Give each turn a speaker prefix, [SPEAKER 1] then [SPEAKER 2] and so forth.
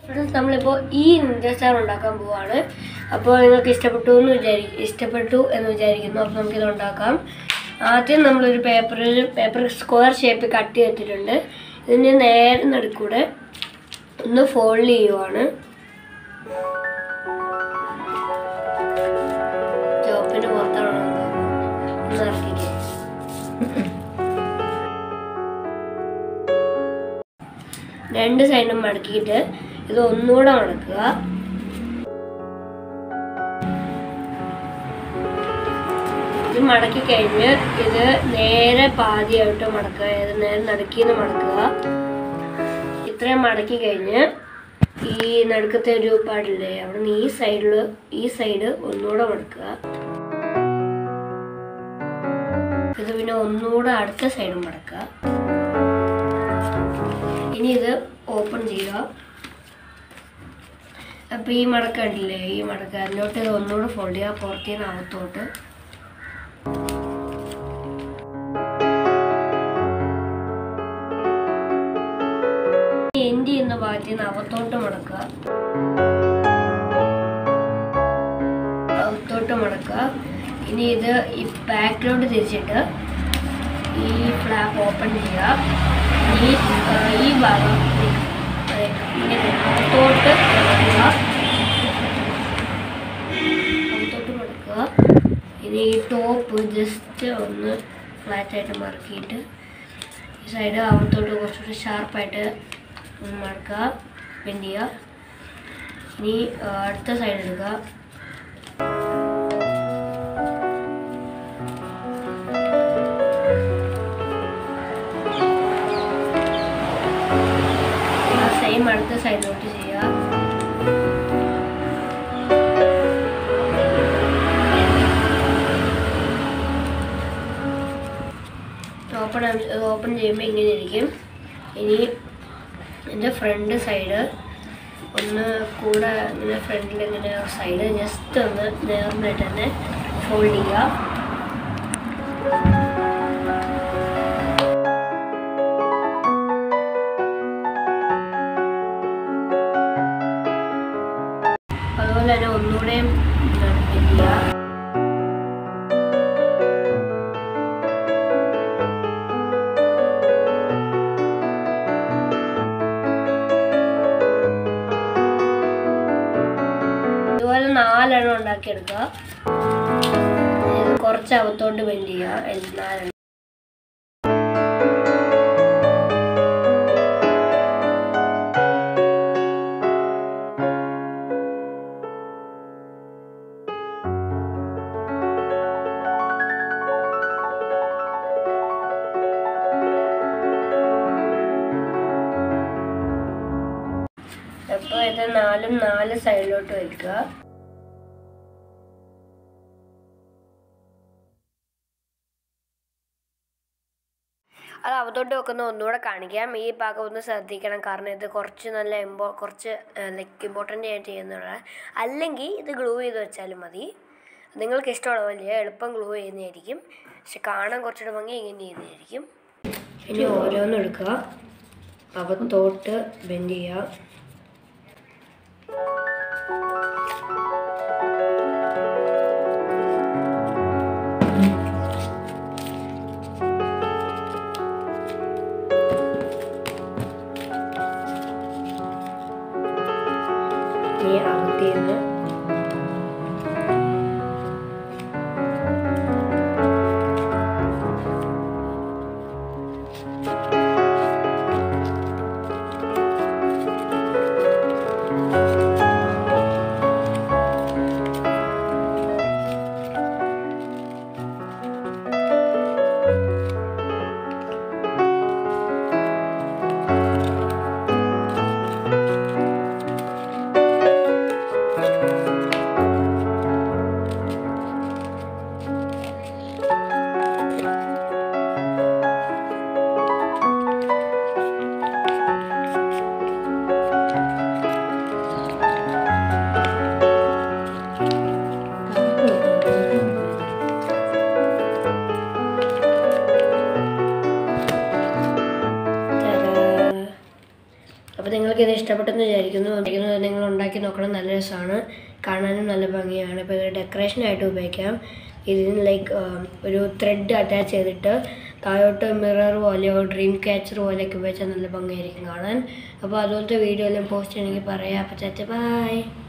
[SPEAKER 1] friends നമ്മളിപ്പോൾ ഈ Ninja star ഉണ്ടാക്കാൻ പോവാണ് അപ്പോൾ നിങ്ങൾക്ക് ഇഷ്ടപ്പെട്ടു എന്ന് വിചാരി ഇഷ്ടപ്പെട്ടു എന്ന് വിചാരിക്കുന്നു അപ്പോൾ നമുക്കിത് ഉണ്ടാക്കാം ആദ്യം നമ്മളൊരു പേപ്പറിൽ പേപ്പർ സ്ക്വയർ ഷേപ്പ് കട്ട് ചെയ്തിട്ടുണ്ട് ഇതിന് നേരെ നടുക്കൂടെ ഒന്ന് ഫോൾഡ് ചെയ്യുവാണ് ചോപ്പിന് പുറത്താണോ ഒന്ന് ഇറക്കിക്കേ രണ്ട് സൈഡും മടക്കിയിട്ട് ഇത് ഒന്നുകൂടെ മടക്കുക ഇത് മടക്കി കഴിഞ്ഞ് ഇത് നേരെ പാതിയായിട്ട് മടക്കുക ഇത് നേരെ നടുക്കിന്ന് മടക്കുക ഇത്രയും മടക്കി കഴിഞ്ഞ് ഈ നടുക്കത്തെ ഒരു പാടില്ലേ അവിടെ നിന്ന് ഈ സൈഡിൽ ഈ സൈഡ് ഒന്നുകൂടെ മടക്കുക ഇത് പിന്നെ ഒന്നുകൂടെ അടുത്ത സൈഡ് മടക്കുക ഇനി ഇത് ഓപ്പൺ ചെയ്യുക അപ്പോൾ ഈ മടക്ക ഉണ്ടല്ലേ ഈ മടക്ക അതിലോട്ട് ഇത് ഒന്നുകൂടെ ഫോൾഡ് ചെയ്യുക പുറത്തേന്ന് അകത്തോട്ട് എൻഡ് ചെയ്യുന്ന ഭാഗത്ത് നിന്ന് അകത്തോട്ട് മടക്കുക അകത്തോട്ട് മടക്കുക ഇനി ഇത് ഈ ബാക്കിലോട്ട് തിരിച്ചിട്ട് ഈ ഫ്ലാപ്പ് ഓപ്പൺ ചെയ്യുക ഈ ആ, ഈ ഭാഗം അതെ, ഇങ്ങനെ അകത്തോട്ട് മടക്കുക അകത്തോട്ട് മടക്കുക ഇനി ഈ ടോപ്പ് ജസ്റ്റ് ഒന്ന് ഫ്ലാറ്റായിട്ട് മടക്കിയിട്ട് ഈ സൈഡ് അകത്തോട്ട് കുറച്ചുകൂടി ഷാർപ്പായിട്ട് ഒന്ന് മടക്കുക ബെൻഡ് ചെയ്യുക ഇനി ആ, അടുത്ത സൈഡ് എടുക്കുക സെയിം അടുത്ത സൈഡിലോട്ട് ചെയ്യുക ഓപ്പൺ ഓപ്പൺ ചെയ്യുമ്പോൾ ഇങ്ങനെ ഇരിക്കും ഇനി എൻ്റെ ഫ്രണ്ട് സൈഡ് ഒന്ന് കൂടെ ഇങ്ങനെ ഫ്രണ്ടിൽ ഇങ്ങനെ സൈഡ് ജസ്റ്റ് ഒന്ന് നേർന്നായിട്ട് തന്നെ ഫോൾഡ് ചെയ്യുക അതുപോലെ തന്നെ ഒന്നുകൂടെയും റിപ്പീറ്റ് ചെയ്യുക ഇതുപോലെ നാലെണ്ണം ഉണ്ടാക്കിയെടുക്കുക ഇത് കുറച്ച് അകത്തോട്ട് ബെൻഡ് ചെയ്യുക എൽ- നാലെണ്ണം അപ്പോൾ ഇത് നാലും നാല് സൈഡിലോട്ട് വയ്ക്കുക അത് അകത്തോട്ട് വെക്കുന്ന ഒന്നുകൂടെ കാണിക്കാം ഈ ഭാഗം ഒന്ന് ശ്രദ്ധിക്കണം കാരണം ഇത് കുറച്ച് നല്ല ഇമ്പോ കുറച്ച് ലൈക്ക് ഇമ്പോർട്ടൻ്റ് ആയിട്ട് ചെയ്യുന്നതാണ് അല്ലെങ്കിൽ ഇത് ഗ്ലൂ ചെയ്ത് വെച്ചാലും മതി നിങ്ങൾക്ക് ഇഷ്ടമുള്ള പോലെ എളുപ്പം ഗ്ലൂ ചെയ്യുന്നതായിരിക്കും പക്ഷെ കാണാൻ കുറച്ചുകൂടെ ഭംഗി ഇങ്ങനെ ചെയ്യുന്നതായിരിക്കും ഇനി ഓരോന്നും എടുക്കുക അകത്തോട്ട് ബെൻഡ് ചെയ്യുക ഇനി അകത്തേന്ന് വിചാരിക്കുന്നത് നിങ്ങൾ ഉണ്ടാക്കി നോക്കണം നല്ല രസമാണ് കാണാനും നല്ല ഭംഗിയാണ് ഇപ്പോൾ ഇത് ഡെക്കറേഷനായിട്ട് ഉപയോഗിക്കാം ഇതിന് ലൈക്ക് ഒരു ത്രെഡ് അറ്റാച്ച് ചെയ്തിട്ട് താഴോട്ട് മിറർ പോലെയോ ഡ്രീം ക്യാച്ചർ പോലെയൊക്കെ ഉപയോഗിച്ചാൽ നല്ല ഭംഗിയായിരിക്കും കാണാൻ അപ്പോൾ അതുപോലത്തെ വീഡിയോ എല്ലാം പോസ്റ്റ് ചെയ്യണമെങ്കിൽ പറയാം അപ്പോൾ ചാച്ച ബൈ